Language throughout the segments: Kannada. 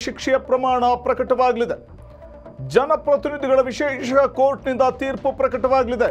ಶಿಕ್ಷೆಯ ಪ್ರಮಾಣ ಪ್ರಕಟವಾಗಲಿದೆ ಜನಪ್ರತಿನಿಧಿಗಳ ವಿಶೇಷ ಕೋರ್ಟ್ನಿಂದ ತೀರ್ಪು ಪ್ರಕಟವಾಗಲಿದೆ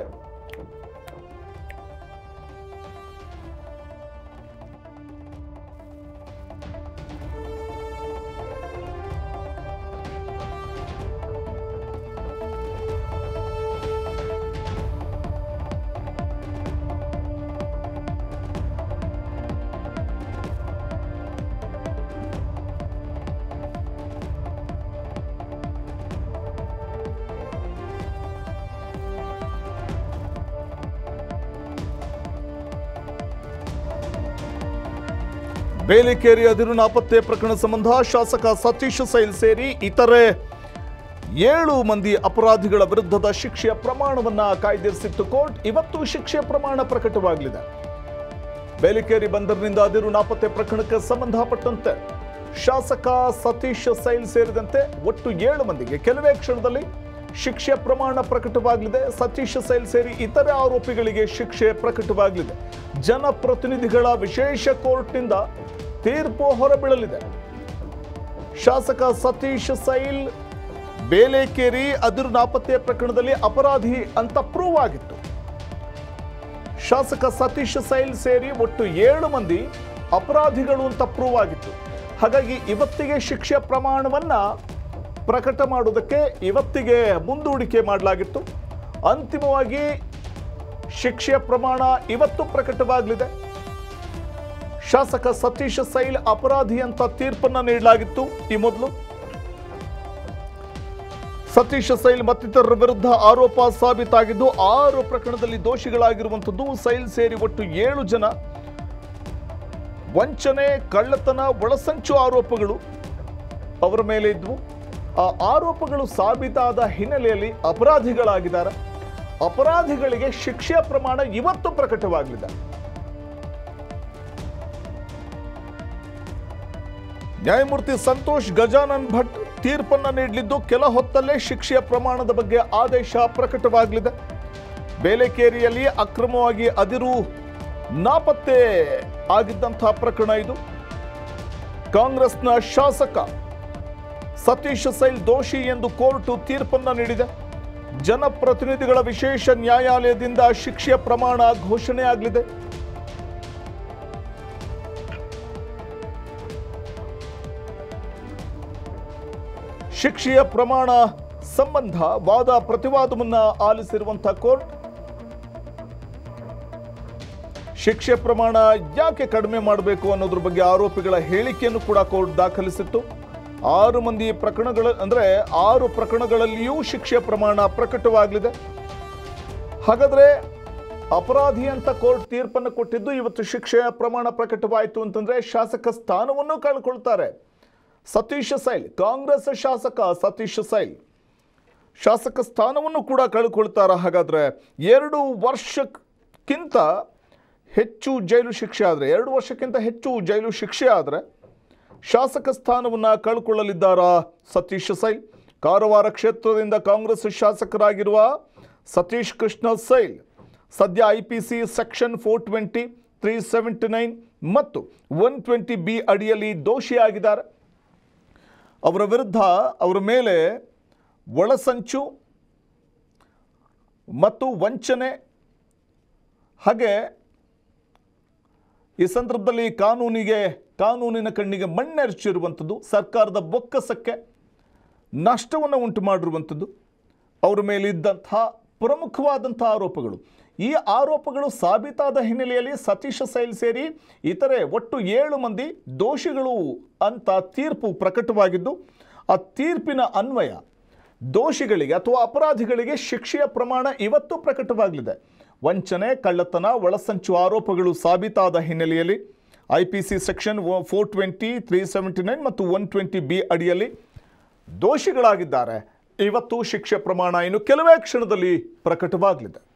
ಬೇಲಿಕೇರಿ ಅದಿರು ನಾಪತ್ತೆ ಪ್ರಕರಣ ಸಂಬಂಧ ಶಾಸಕ ಸತೀಶ್ ಸೈಲ್ ಸೇರಿ ಇತರೆ ಏಳು ಮಂದಿ ಅಪರಾಧಿಗಳ ವಿರುದ್ಧದ ಶಿಕ್ಷೆಯ ಪ್ರಮಾಣವನ್ನ ಕಾಯ್ದಿರಿಸಿತ್ತು ಕೋರ್ಟ್ ಇವತ್ತು ಶಿಕ್ಷೆಯ ಪ್ರಮಾಣ ಪ್ರಕಟವಾಗಲಿದೆ ಬೇಲಿಕೇರಿ ಬಂದರಿನಿಂದ ಅದಿರು ನಾಪತ್ತೆ ಪ್ರಕರಣಕ್ಕೆ ಸಂಬಂಧಪಟ್ಟಂತೆ ಶಾಸಕ ಸತೀಶ್ ಸೈಲ್ ಸೇರಿದಂತೆ ಒಟ್ಟು ಏಳು ಮಂದಿಗೆ ಕೆಲವೇ ಕ್ಷಣದಲ್ಲಿ ಶಿಕ್ಷೆ ಪ್ರಮಾಣ ಪ್ರಕಟವಾಗಲಿದೆ ಸತೀಶ್ ಸೈಲ್ ಸೇರಿ ಇತರೆ ಆರೋಪಿಗಳಿಗೆ ಶಿಕ್ಷೆ ಪ್ರಕಟವಾಗಲಿದೆ ಜನಪ್ರತಿನಿಧಿಗಳ ವಿಶೇಷ ಕೋರ್ಟ್ನಿಂದ ತೀರ್ಪು ಹೊರಬೀಳಲಿದೆ ಶಾಸಕ ಸತೀಶ್ ಸೈಲ್ ಬೇಲೇಕೇರಿ ಅದಿರು ನಾಪತ್ತೆ ಪ್ರಕರಣದಲ್ಲಿ ಅಪರಾಧಿ ಅಂತ ಪ್ರೂವ್ ಆಗಿತ್ತು ಶಾಸಕ ಸತೀಶ್ ಸೈಲ್ ಸೇರಿ ಒಟ್ಟು ಏಳು ಮಂದಿ ಅಪರಾಧಿಗಳು ಅಂತ ಪ್ರೂವ್ ಆಗಿತ್ತು ಹಾಗಾಗಿ ಇವತ್ತಿಗೆ ಶಿಕ್ಷೆ ಪ್ರಮಾಣವನ್ನ ಪ್ರಕಟ ಮಾಡುವುದಕ್ಕೆ ಇವತ್ತಿಗೆ ಮುಂದೂಡಿಕೆ ಮಾಡಲಾಗಿತ್ತು ಅಂತಿಮವಾಗಿ ಶಿಕ್ಷೆಯ ಪ್ರಮಾಣ ಇವತ್ತು ಪ್ರಕಟವಾಗಲಿದೆ ಶಾಸಕ ಸತೀಶ್ ಸೈಲ್ ಅಪರಾಧಿ ಅಂತ ತೀರ್ಪನ್ನ ನೀಡಲಾಗಿತ್ತು ಈ ಮೊದಲು ಸತೀಶ್ ಸೈಲ್ ಮತ್ತಿತರರ ವಿರುದ್ಧ ಆರೋಪ ಸಾಬೀತಾಗಿದ್ದು ಆರು ಪ್ರಕರಣದಲ್ಲಿ ದೋಷಿಗಳಾಗಿರುವಂಥದ್ದು ಸೈಲ್ ಸೇರಿ ಒಟ್ಟು ಏಳು ಜನ ವಂಚನೆ ಕಳ್ಳತನ ಒಳಸಂಚು ಆರೋಪಗಳು ಅವರ ಮೇಲೆ ಇದ್ವು ಆ ಆರೋಪಗಳು ಸಾಬೀತಾದ ಹಿನ್ನೆಲೆಯಲ್ಲಿ ಅಪರಾಧಿಗಳಾಗಿದ್ದಾರೆ ಅಪರಾಧಿಗಳಿಗೆ ಶಿಕ್ಷೆಯ ಪ್ರಮಾಣ ಇವತ್ತು ಪ್ರಕಟವಾಗಲಿದೆ ನ್ಯಾಯಮೂರ್ತಿ ಸಂತೋಷ್ ಗಜಾನನ್ ಭಟ್ ತೀರ್ಪನ್ನ ನೀಡಲಿದ್ದು ಕೆಲ ಹೊತ್ತಲ್ಲೇ ಶಿಕ್ಷೆಯ ಪ್ರಮಾಣದ ಬಗ್ಗೆ ಆದೇಶ ಪ್ರಕಟವಾಗಲಿದೆ ಬೇಲೆಕೇರಿಯಲ್ಲಿ ಅಕ್ರಮವಾಗಿ ಅದಿರು ನಾಪತ್ತೆ ಆಗಿದ್ದಂತಹ ಪ್ರಕರಣ ಇದು ಕಾಂಗ್ರೆಸ್ನ ಶಾಸಕ ಸತೀಶ್ ಸೈಲ್ ದೋಷಿ ಎಂದು ಕೋರ್ಟ್ ತೀರ್ಪನ್ನ ನೀಡಿದೆ ಜನಪ್ರತಿನಿಧಿಗಳ ವಿಶೇಷ ನ್ಯಾಯಾಲಯದಿಂದ ಶಿಕ್ಷೆಯ ಪ್ರಮಾಣ ಘೋಷಣೆ ಆಗಲಿದೆ ಶಿಕ್ಷೆಯ ಪ್ರಮಾಣ ಸಂಬಂಧ ವಾದ ಪ್ರತಿವಾದವನ್ನ ಆಲಿಸಿರುವಂತಹ ಕೋರ್ಟ್ ಶಿಕ್ಷೆ ಪ್ರಮಾಣ ಯಾಕೆ ಕಡಿಮೆ ಮಾಡಬೇಕು ಅನ್ನೋದ್ರ ಬಗ್ಗೆ ಆರೋಪಿಗಳ ಹೇಳಿಕೆಯನ್ನು ಕೂಡ ಕೋರ್ಟ್ ದಾಖಲಿಸಿತ್ತು ಆರು ಮಂದಿ ಪ್ರಕರಣಗಳ ಅಂದ್ರೆ ಆರು ಪ್ರಕರಣಗಳಲ್ಲಿಯೂ ಶಿಕ್ಷೆ ಪ್ರಮಾಣ ಪ್ರಕಟವಾಗಲಿದೆ ಹಾಗಾದ್ರೆ ಅಪರಾಧಿ ಅಂತ ಕೋರ್ಟ್ ತೀರ್ಪನ್ನು ಕೊಟ್ಟಿದ್ದು ಇವತ್ತು ಶಿಕ್ಷೆಯ ಪ್ರಮಾಣ ಪ್ರಕಟವಾಯಿತು ಅಂತಂದ್ರೆ ಶಾಸಕ ಸ್ಥಾನವನ್ನು ಕಳ್ಕೊಳ್ತಾರೆ ಸತೀಶ್ ಸೈಲ್ ಕಾಂಗ್ರೆಸ್ ಶಾಸಕ ಸತೀಶ್ ಸೈಲ್ ಶಾಸಕ ಸ್ಥಾನವನ್ನು ಕೂಡ ಕಳ್ಕೊಳ್ತಾರ ಹಾಗಾದ್ರೆ ಎರಡು ವರ್ಷಕ್ಕಿಂತ ಹೆಚ್ಚು ಜೈಲು ಶಿಕ್ಷೆ ಆದರೆ ಎರಡು ವರ್ಷಕ್ಕಿಂತ ಹೆಚ್ಚು ಜೈಲು ಶಿಕ್ಷೆ ಆದರೆ ಶಾಸಕ ಸ್ಥಾನವನ್ನು ಕಳ್ಕೊಳ್ಳಲಿದ್ದಾರಾ ಸತೀಶ್ ಸೈಲ್ ಕಾರವಾರ ಕ್ಷೇತ್ರದಿಂದ ಕಾಂಗ್ರೆಸ್ ಶಾಸಕರಾಗಿರುವ ಸತೀಶ್ ಕೃಷ್ಣ ಸೈಲ್ ಸದ್ಯ I P C section four twenty three seventy nine ಮತ್ತು ಒನ್ ಟ್ವೆಂಟಿ ಬಿ ಅಡಿಯಲ್ಲಿ ದೋಷಿಯಾಗಿದ್ದಾರೆ ಅವರ ವಿರುದ್ಧ ಅವರ ಮೇಲೆ ಒಳಸಂಚು ಮತ್ತು ವಂಚನೆ ಹಾಗೆ ಈ ಸಂದರ್ಭದಲ್ಲಿ ಕಾನೂನಿಗೆ ಕಾನೂನಿನ ಕಣ್ಣಿಗೆ ಮಣ್ಣೆರಚಿರುವಂಥದ್ದು ಸರ್ಕಾರದ ಬೊಕ್ಕಸಕ್ಕೆ ನಷ್ಟವನ್ನು ಉಂಟು ಮಾಡಿರುವಂಥದ್ದು ಅವರ ಮೇಲೆ ಇದ್ದಂತಹ ಪ್ರಮುಖವಾದಂಥ ಆರೋಪಗಳು ಈ ಆರೋಪಗಳು ಸಾಬೀತಾದ ಹಿನ್ನೆಲೆಯಲ್ಲಿ ಸತೀಶ್ ಸೈಲ್ ಸೇರಿ ಇತರೆ ಒಟ್ಟು ಏಳು ಮಂದಿ ದೋಷಿಗಳು ಅಂತ ತೀರ್ಪು ಪ್ರಕಟವಾಗಿದ್ದು ಆ ತೀರ್ಪಿನ ಅನ್ವಯ ದೋಷಿಗಳಿಗೆ ಅಥವಾ ಅಪರಾಧಿಗಳಿಗೆ ಶಿಕ್ಷೆಯ ಪ್ರಮಾಣ ಇವತ್ತು ಪ್ರಕಟವಾಗಲಿದೆ ವಂಚನೆ ಕಳ್ಳತನ ಒಳಸಂಚು ಆರೋಪಗಳು ಸಾಬೀತಾದ ಹಿನ್ನೆಲೆಯಲ್ಲಿ I P C section four twenty three seventy nine ಮತ್ತು ಒನ್ ಟ್ವೆಂಟಿ ಬಿ ಅಡಿಯಲ್ಲಿ ದೋಷಿಗಳಾಗಿದ್ದಾರೆ ಇವತ್ತು ಶಿಕ್ಷೆ ಪ್ರಮಾಣ ಇನ್ನು ಕೆಲವೇ ಕ್ಷಣದಲ್ಲಿ ಪ್ರಕಟವಾಗಲಿದೆ